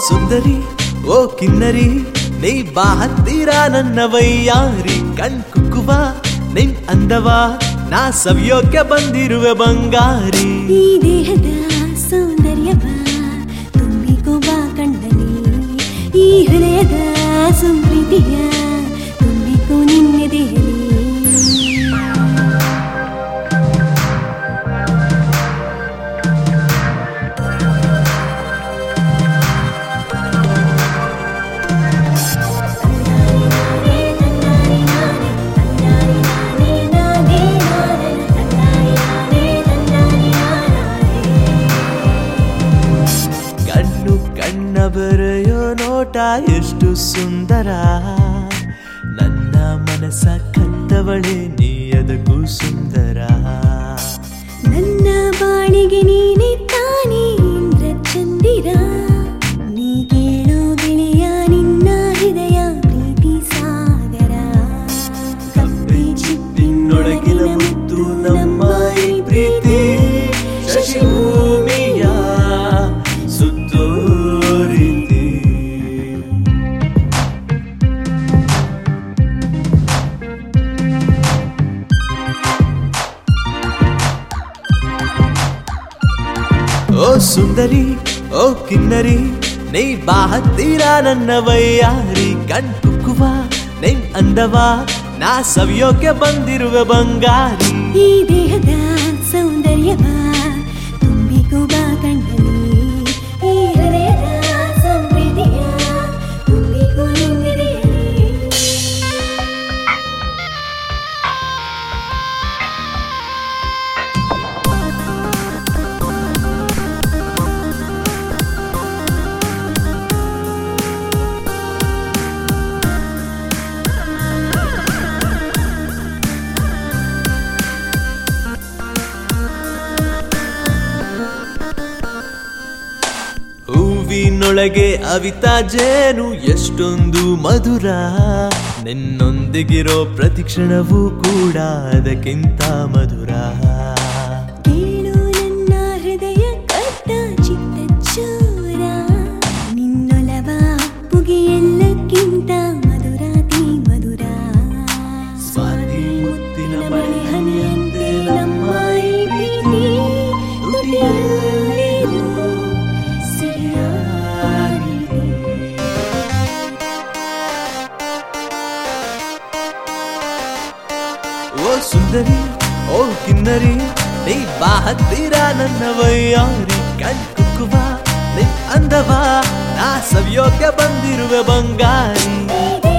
ಸುಂದರಿ ಓ ಕಿನ್ನರಿ ನೀ ಬಾ ಹತ್ತಿರ ನನ್ನ ವೈಯಾರಿ ಕಣ್ ಕುಕ್ಕುವ ನಿನ್ ಅಂದವ ನಾ ಸವಿಯೋಕೆ ಬಂದಿರುವೆ ಬಂಗಾರಿ ಈ ದೇಹದ ಸೌಂದರ್ಯವ ತುಂಬಿಕೋ ಬಾ ಕಣ್ಣಲ್ಲಿ ಈ ಹೃದಯದ ಸಂಪ್ರೀತಿಯ ತುಂಬಿಕೋ ನಿನ್ನೆದೆಯಲಿ ಕಣ್ಣು ಕಣ್ಣ ಬರೆಯೋ ನೋಟ ಎಷ್ಟು ಸುಂದರ ನನ್ನ ಮನಸ್ಸ ಕತ್ತವಳೆ ನೀ ಅದಕ್ಕೂ ಸುಂದರ ನನ್ನ ಬಾಳಿಗೆ ನೀನೆ ತಾನೇ ಇಂದ್ರ ಚಂದಿರ ನೀ ಕೇಳೋ ಗೆಳೆಯ ನಿನ್ನ ಹೃದಯ ಪ್ರೀತಿ ಸಾಗರ ಕಪ್ಪೆ ಚಿಪ್ಪಿನೊಳಗಿನ ಮುತ್ತು ನಮ್ಮ ಈ ಪ್ರೀತಿ ಶಶಿಭೂಮಿಯ ಸುತ್ತೋ ರೀತಿ ಓ ಸುಂದರಿ ಓ ಕಿನ್ನರಿ ನೀ ಬಾ ಹತ್ತಿರ ನನ್ನ ವೈಯಾರಿ ಕಣ್ ಕುಕ್ಕುವ ನಿನ್ ಅಂದವ ನಾ ಸವಿಯೋಕೆ ಬಂದಿರುವೆ ಬಂಗಾರಿ ಈ ದೇಹದ ಸೌಂದರ್ಯವ ತುಂಬಿಕೋ ಬಾ ಕಣ್ಣಲ್ಲಿ ಈ ಹೃದಯದ ಸಂಪ್ರೀತಿಯ ತುಂಬಿಕೋ ನಿನ್ನೆದೆಯಲಿ ಹೂವಿನೊಳಗೆ ಅವಿತಾ ಜೇನು ಎಷ್ಟೊಂದು ಮಧುರ ನಿನ್ನೊಂದಿಗಿರೋ ಪ್ರತಿಕ್ಷಣವೂ ಕೂಡ ಅದಕ್ಕಿಂತ ಮಧುರ ಕೇಳು ನನ್ನ ಹೃದಯ ಕಟ್ಟ ಚಿತ್ತ ಚೋರ ನಿನ್ನೊಲವ ಅಪ್ಪುಗೆ ಎಲ್ಲಕ್ಕಿಂತ ಮಧುರಾತಿ ಮಧುರ ಸ್ವಾತಿ ಮುತ್ತಿನ ಮಳೆ ಹನಿಯಂತೆ ನಮ್ಮ ಈ ಪ್ರೀತಿ ತುಟಿಯಲ್ಲಿರು ಸಿಹಿಯಾಗಿದೆ. ಓ ಸುಂದರಿ ಓ ಕಿನ್ನರಿ ನೀ ಬಾ ಹತ್ತಿರ ನನ್ನ ವೈಯಾರಿ ಕಣ್ ಕುಕ್ಕುವ ನಿನ್ ಅಂದವ ನಾ ಸವಿಯೋಕೆ ಬಂದಿರುವೆ ಬಂಗಾರಿ ಈ